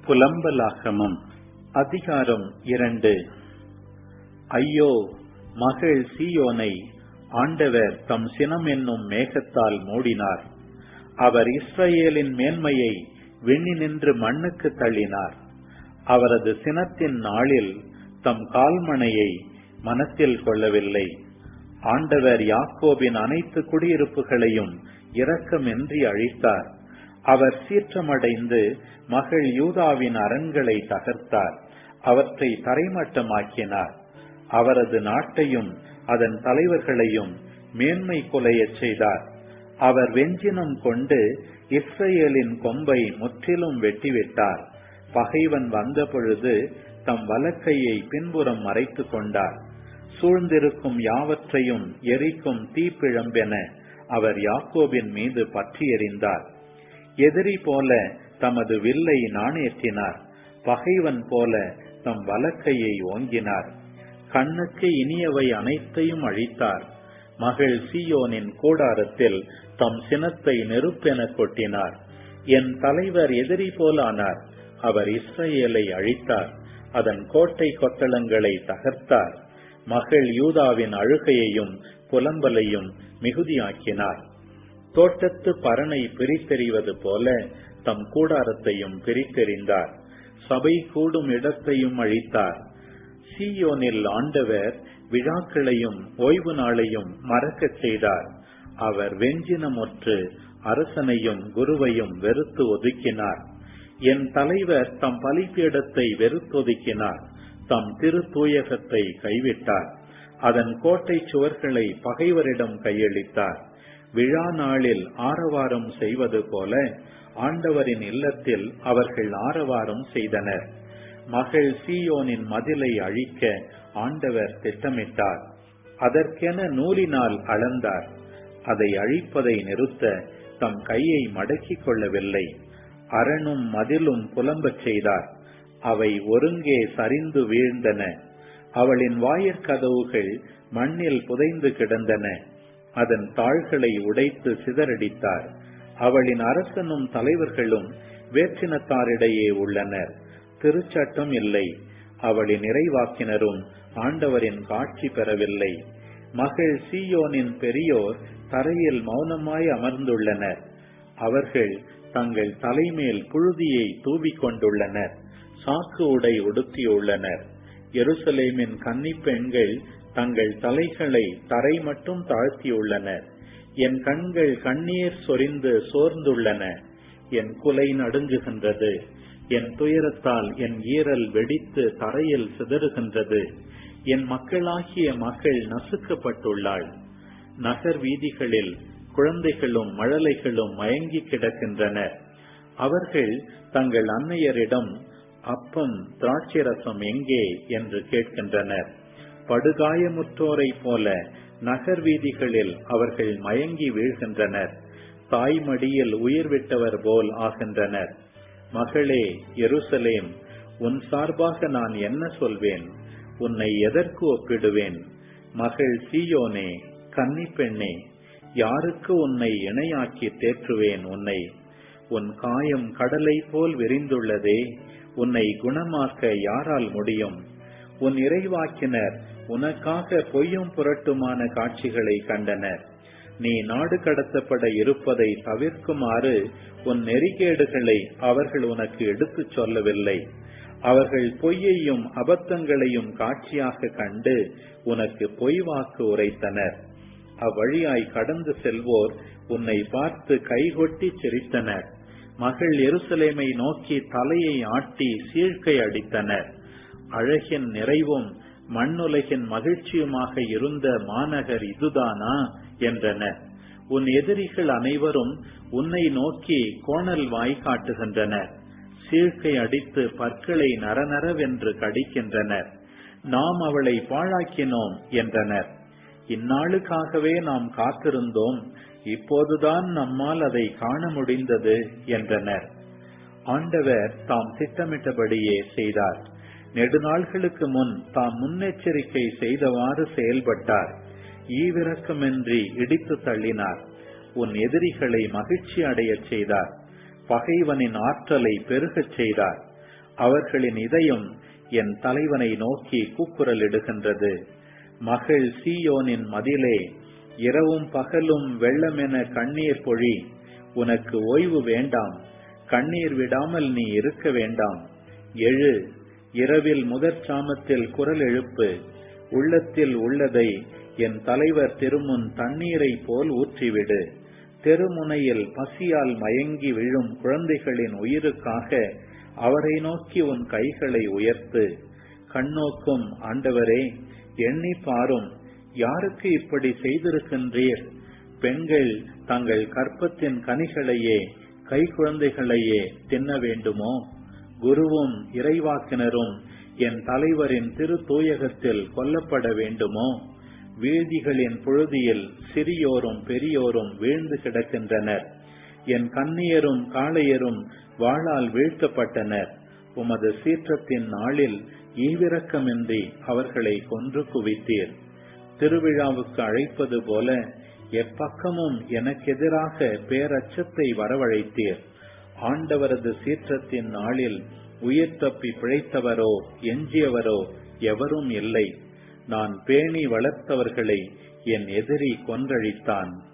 புலம்பலாகமம் அதிகாரம் இரண்டு ஐயோ மகள் சீயோனை ஆண்டவர் தம் சினம் என்னும் மேகத்தால் மூடினார் அவர் இஸ்ரவேலின் மேன்மையை விண்ணினின்று மண்ணுக்கு தள்ளினார் அவரது சினத்தின் நாளில் தம் கால்மனையை மனத்தில் கொள்ளவில்லை ஆண்டவர் யாக்கோபின் அனைத்து குடியிருப்புகளையும் இரக்கமின்றி அழித்தார் அவர் சீற்றமடைந்து மகள் யூதாவின் அரண்களை தகர்த்தார் அவற்றை தரைமட்டமாக்கினார் அவரது நாட்டையும் அதன் தலைவர்களையும் மேன்மை குலையச் செய்தார் அவர் வெஞ்சினம் கொண்டு இஸ்ரேலின் கொம்பை முற்றிலும் வெட்டிவிட்டார் பகைவன் வந்த பொழுது தம் வலக்கையை பின்புறம் மறைத்துக் கொண்டார் சூழ்ந்திருக்கும் யாவற்றையும் எரிக்கும் தீப்பிழம்பென அவர் யாக்கோபின் மீது பற்றி எறிந்தார் எதிரி போல தமது வில்லை நாணேற்றினார் பகைவன் போல தம் வலக்கையை ஓங்கினார் கண்ணுக்கு இனியவை அனைத்தையும் அழித்தார் மகள் சீயோனின் கூடாரத்தில் தம் சினத்தை நெருப்பென கொட்டினார் என் தலைவர் எதிரி போலானார் அவர் இஸ்ரேலை அழித்தார் அதன் கோட்டை கொத்தளங்களை தகர்த்தார் மகள் யூதாவின் அழுகையையும் புலம்பலையும் மிகுதியாக்கினார் தோட்டத்து பரனை பிரித்தெறிவது போல தம் கூடாரத்தையும் பிரித்தெறிந்தார் சபை கூடும் இடத்தையும் அழித்தார் சீயோனில் ஆண்டவர் விழாக்களையும் ஓய்வு நாளையும் மறக்கச் செய்தார் அவர் வெஞ்சினமுற்று அரசனையும் குருவையும் வெறுத்து ஒதுக்கினார் என் தலைவர் தம் பலிப்பீடத்தை வெறுத்தொதுக்கினார் தம் திரு தூயகத்தை கைவிட்டார் அதன் கோட்டை சுவர்களை பகைவரிடம் கையளித்தார் விழா நாளில் ஆரவாரம் செய்வது போல ஆண்டவரின் இல்லத்தில் அவர்கள் ஆரவாரம் செய்தனர் மகள் சீயோனின் மதிலை அழிக்க ஆண்டவர் திட்டமிட்டார் அதற்கென நூலினால் அளந்தார் அதை அழிப்பதை நிறுத்த தம் கையை மடக்கிக் கொள்ளவில்லை அரணும் மதிலும் புலம்பச் செய்தார் அவை ஒருங்கே சரிந்து வீழ்ந்தன அவளின் வாயிற்கதவுகள் மண்ணில் புதைந்து கிடந்தன அதன் தாள்களை உடைத்து சிதறடித்தார் அவளின் அரசனும் தலைவர்களும் வேற்றினத்தாரிடையே உள்ளனர் திருச்சட்டம் இல்லை அவளின் நிறைவாக்கினரும் ஆண்டவரின் காட்சி பெறவில்லை மகள் சீயோனின் பெரியோர் தரையில் மௌனமாய் அமர்ந்துள்ளனர் அவர்கள் தங்கள் தலைமேல் புழுதியை தூவிக் கொண்டுள்ளனர் சாக்கு உடை உடுத்தியுள்ளனர் எருசலேமின் கன்னி பெண்கள் தங்கள் தலைகளை தரை மட்டும் தாழ்த்தியுள்ளனர் என் கண்கள் கண்ணீர் சொரிந்து சோர்ந்துள்ளன என் குலை நடுங்குகின்றது என் துயரத்தால் என் ஈரல் வெடித்து தரையில் சிதறுகின்றது என் மக்களாகிய மகள் நசுக்கப்பட்டுள்ளாள் நகர் வீதிகளில் குழந்தைகளும் மழலைகளும் மயங்கி கிடக்கின்றனர் அவர்கள் தங்கள் அன்னையரிடம் அப்பம் திராட்சரசம் எங்கே என்று கேட்கின்றனர் படுகாயமுற்றோரை போல நகர் வீதிகளில் அவர்கள் மயங்கி வீழ்கின்றனர் தாய் மடியில் உயிர் விட்டவர் போல் ஆகின்றனர் மகளே எருசலேம் உன் சார்பாக நான் என்ன சொல்வேன் உன்னை எதற்கு ஒப்பிடுவேன் மகள் சீயோனே கன்னி பெண்ணே யாருக்கு உன்னை இணையாக்கி தேற்றுவேன் உன்னை உன் காயம் கடலை போல் விரிந்துள்ளதே உன்னை குணமாக்க யாரால் முடியும் உன் இறைவாக்கினர் உனக்காக பொய்யும் புரட்டுமான காட்சிகளை கண்டனர் நீ நாடு கடத்தப்பட இருப்பதை தவிர்க்குமாறு உன் நெறிகேடுகளை அவர்கள் உனக்கு எடுத்துச் சொல்லவில்லை அவர்கள் பொய்யையும் அபத்தங்களையும் காட்சியாக கண்டு உனக்கு பொய் வாக்கு உரைத்தனர் அவ்வழியாய் கடந்து செல்வோர் உன்னை பார்த்து கைகொட்டி சிரித்தனர் மகள் எருசலேமை நோக்கி தலையை ஆட்டி சீழ்க்கை அடித்தனர் அழகின் நிறைவும் மண்ணுலகின் மகிழ்ச்சியுமாக இருந்த மாநகர் இதுதானா என்றனர் உன் எதிரிகள் அனைவரும் உன்னை நோக்கி கோணல் வாய் காட்டுகின்றனர் சீழ்க்கை அடித்து பற்களை நரநரவென்று கடிக்கின்றனர் நாம் அவளை பாழாக்கினோம் என்றனர் இந்நாளுக்காகவே நாம் காத்திருந்தோம் இப்போதுதான் நம்மால் அதை காண முடிந்தது என்றனர் ஆண்டவர் தாம் திட்டமிட்டபடியே செய்தார் நெடுநாள்களுக்கு முன் தாம் முன்னெச்சரிக்கை செய்தவாறு செயல்பட்டார் ஈவிரக்கமின்றி இடித்து தள்ளினார் உன் எதிரிகளை மகிழ்ச்சி அடையச் செய்தார் பகைவனின் ஆற்றலை பெருகச் செய்தார் அவர்களின் இதயம் என் தலைவனை நோக்கி கூக்குரலிடுகின்றது மகள் சீயோனின் மதிலே இரவும் பகலும் வெள்ளமென கண்ணீர் பொழி உனக்கு ஓய்வு வேண்டாம் கண்ணீர் விடாமல் நீ இருக்க வேண்டாம் எழு இரவில் முதற் சாமத்தில் குரல் எழுப்பு உள்ளத்தில் உள்ளதை என் தலைவர் திருமுன் தண்ணீரை போல் ஊற்றிவிடு தெருமுனையில் பசியால் மயங்கி விழும் குழந்தைகளின் உயிருக்காக அவரை நோக்கி உன் கைகளை உயர்த்து கண்ணோக்கும் ஆண்டவரே எண்ணி பாரும் யாருக்கு இப்படி செய்திருக்கின்றீர் பெண்கள் தங்கள் கற்பத்தின் கனிகளையே கை குழந்தைகளையே தின்ன வேண்டுமோ குருவும் இறைவாக்கினரும் என் தலைவரின் திரு தூயகத்தில் கொல்லப்பட வேண்டுமோ வீதிகளின் புழுதியில் சிறியோரும் பெரியோரும் வீழ்ந்து கிடக்கின்றனர் என் கண்ணியரும் காளையரும் வாளால் வீழ்த்தப்பட்டனர் உமது சீற்றத்தின் நாளில் ஈவிரக்கமின்றி அவர்களை கொன்று குவித்தீர் திருவிழாவுக்கு அழைப்பது போல எப்பக்கமும் எனக்கெதிராக பேரச்சத்தை வரவழைத்தீர் ஆண்டவரது சீற்றத்தின் நாளில் உயிர் தப்பி பிழைத்தவரோ எஞ்சியவரோ எவரும் இல்லை நான் பேணி வளர்த்தவர்களை என் எதிரி கொன்றழித்தான்